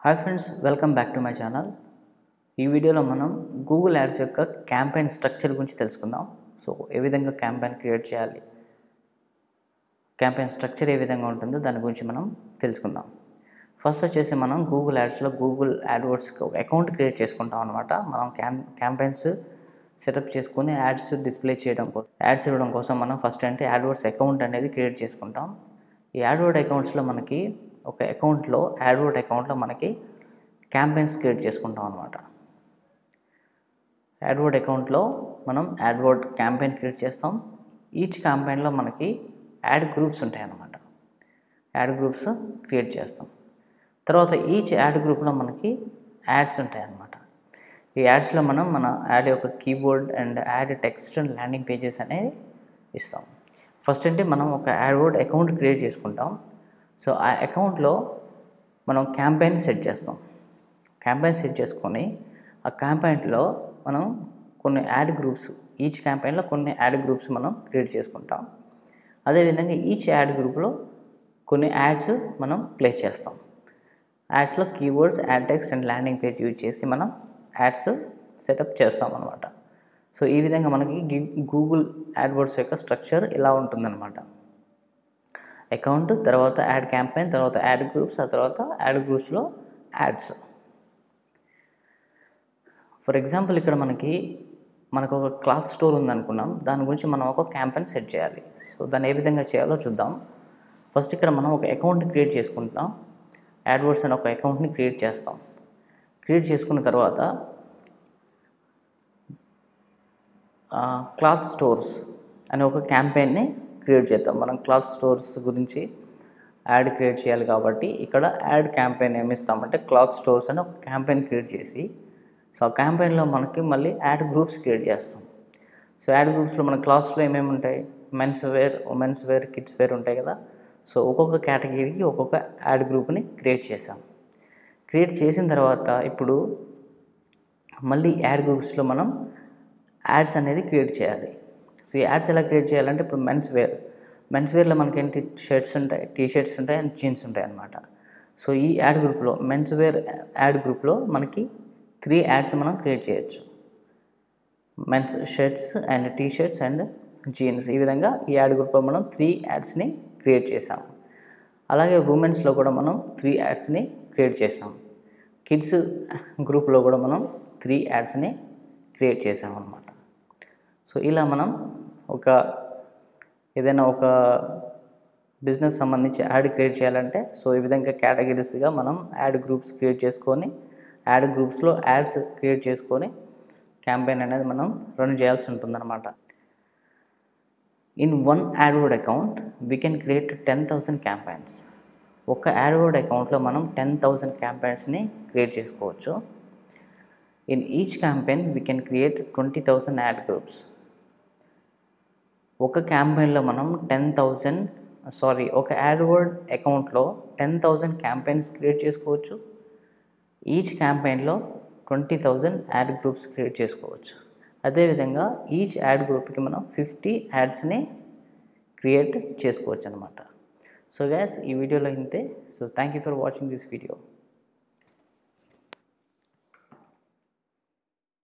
hi friends welcome back to my channel ఈ వీడియోలో మనం గూగుల్ యాడ్స్ యొక్క క్యాంపెయిన్ స్ట్రక్చర్ గురించి తెలుసుకుందాం సో ఏ విధంగా క్యాంపెయిన్ క్రియేట్ చేయాలి క్యాంపెయిన్ స్ట్రక్చర్ ఏ విధంగా ఉంటుందో దాని గురించి మనం తెలుసుకుందాం ఫస్ట్ వచ్చేసి మనం గూగుల్ యాడ్స్లో గూగుల్ యాడ్వర్డ్స్కి ఒక అకౌంట్ క్రియేట్ చేసుకుంటాం అనమాట మనం క్యాన్ క్యాంపెయిన్స్ సెటప్ చేసుకుని యాడ్స్ డిస్ప్లే చేయడం కోసం యాడ్స్ ఇవ్వడం కోసం మనం ఫస్ట్ అంటే యాడ్వర్డ్స్ అకౌంట్ అనేది క్రియేట్ చేసుకుంటాం ఈ యాడ్వర్డ్ అకౌంట్స్లో మనకి ఒక అకౌంట్లో యాడ్వర్డ్ అకౌంట్లో మనకి క్యాంపెయిన్స్ క్రియేట్ చేసుకుంటాం అనమాట యాడ్వర్డ్ అకౌంట్లో మనం యాడ్వర్డ్ క్యాంపెయిన్ క్రియేట్ చేస్తాం ఈచ్ క్యాంపెయిన్లో మనకి యాడ్ గ్రూప్స్ ఉంటాయి అన్నమాట యాడ్ గ్రూప్స్ క్రియేట్ చేస్తాం తర్వాత ఈచ్ యాడ్ గ్రూప్లో మనకి యాడ్స్ ఉంటాయి అన్నమాట ఈ యాడ్స్లో మనం మన యాడ్ యొక్క keyboard and ad text and landing pages అనేవి ఇస్తాం ఫస్ట్ అంటే మనం ఒక యాడ్వర్డ్ అకౌంట్ క్రియేట్ చేసుకుంటాం సో ఆ అకౌంట్లో మనం క్యాంపెయిన్ సెట్ చేస్తాం క్యాంపెయిన్ సెట్ చేసుకొని ఆ క్యాంపెయిన్లో మనం కొన్ని యాడ్ గ్రూప్స్ ఈచ్ క్యాంపెయిన్లో కొన్ని యాడ్ గ్రూప్స్ మనం క్రియేట్ చేసుకుంటాం అదేవిధంగా ఈచ్ యాడ్ గ్రూప్లో కొన్ని యాడ్స్ మనం ప్లేస్ చేస్తాం యాడ్స్లో keywords ad text and landing page use చేసి మనం యాడ్స్ సెటప్ చేస్తాం అనమాట సో ఈ విధంగా మనకి గూగుల్ యాడ్వర్డ్స్ యొక్క స్ట్రక్చర్ ఇలా ఉంటుందన్నమాట అకౌంట్ తర్వాత యాడ్ క్యాంపెయిన్ తర్వాత యాడ్ గ్రూప్స్ ఆ తర్వాత యాడ్ గ్రూప్స్లో యాడ్స్ ఫర్ ఎగ్జాంపుల్ ఇక్కడ మనకి మనకు ఒక క్లాత్ స్టోర్ ఉందనుకున్నాం దాని గురించి మనం ఒక క్యాంపెయిన్ సెట్ చేయాలి సో దాన్ని ఏ విధంగా చేయాలో చూద్దాం ఫస్ట్ ఇక్కడ మనం ఒక అకౌంట్ క్రియేట్ చేసుకుంటాం యాడ్వర్డ్స్ అని ఒక అకౌంట్ని క్రియేట్ చేస్తాం క్రియేట్ చేసుకున్న తర్వాత క్లాత్ స్టోర్స్ అనే ఒక క్యాంపెయిన్ని క్రియేట్ చేద్దాం మనం క్లాత్ స్టోర్స్ గురించి యాడ్ క్రియేట్ చేయాలి కాబట్టి ఇక్కడ యాడ్ క్యాంపెయిన్ ఏమి ఇస్తామంటే క్లాత్ స్టోర్స్ అని ఒక క్యాంపెయిన్ క్రియేట్ చేసి సో ఆ క్యాంపెయిన్లో మనకి మళ్ళీ యాడ్ గ్రూప్స్ క్రియేట్ చేస్తాం సో యాడ్ గ్రూప్స్లో మన క్లాస్లో ఏమేమి ఉంటాయి men's wear women's wear kids wear ఉంటాయి కదా సో ఒక్కొక్క కేటగిరీకి ఒక్కొక్క యాడ్ గ్రూప్ని క్రియేట్ చేసాం క్రియేట్ చేసిన తర్వాత ఇప్పుడు మళ్ళీ యాడ్ గ్రూప్స్లో మనం యాడ్స్ అనేది క్రియేట్ చేయాలి సో ఈ యాడ్స్ ఎలా క్రియేట్ చేయాలంటే ఇప్పుడు మెన్స్ వేర్ మెన్స్ వేర్లో మనకేంటి షర్ట్స్ ఉంటాయి టీ షర్ట్స్ ఉంటాయి అండ్ జీన్స్ ఉంటాయి అన్నమాట సో ఈ యాడ్ గ్రూప్లో మెన్స్ వేర్ యాడ్ గ్రూప్లో మనకి త్రీ యాడ్స్ మనం క్రియేట్ చేయొచ్చు men's shirts and T shirts and jeans ఈ విధంగా ఈ యాడ్ గ్రూప్లో మనం త్రీ యాడ్స్ని క్రియేట్ చేసాం అలాగే ఉమెన్స్లో కూడా మనం త్రీ యాడ్స్ని క్రియేట్ చేసాం కిడ్స్ గ్రూప్లో కూడా మనం త్రీ యాడ్స్ని క్రియేట్ చేసాం అనమాట సో ఇలా మనం ఒక ఏదైనా ఒక బిజినెస్ సంబంధించి యాడ్ క్రియేట్ చేయాలంటే సో ఈ విధంగా కేటగిరీస్గా మనం యాడ్ గ్రూప్స్ క్రియేట్ చేసుకొని యాడ్ గ్రూప్స్లో యాడ్స్ క్రియేట్ చేసుకొని క్యాంపెయిన్ అనేది మనం రన్ చేయాల్సి ఉంటుందన్నమాట in one AdWord account we can create ten thousand campaigns ఒక యాడ్వర్డ్ అకౌంట్లో మనం టెన్ థౌసండ్ క్యాంపెయిన్స్ని క్రియేట్ చేసుకోవచ్చు in each campaign we can create twenty thousand ad groups ఒక క్యాంపెయిన్లో మనం టెన్ థౌజండ్ సారీ ఒక యాడ్వర్డ్ అకౌంట్లో టెన్ థౌజండ్ క్యాంపెయిన్స్ క్రియేట్ చేసుకోవచ్చు ఈచ్ క్యాంపెయిన్లో twenty thousand ad groups create చేసుకోవచ్చు అదేవిధంగా ఈచ్ యాడ్ గ్రూప్కి మనం ఫిఫ్టీ యాడ్స్ని క్రియేట్ చేసుకోవచ్చు అనమాట సో గ్యాస్ ఈ వీడియోలో ఇంతే so thank you for watching this video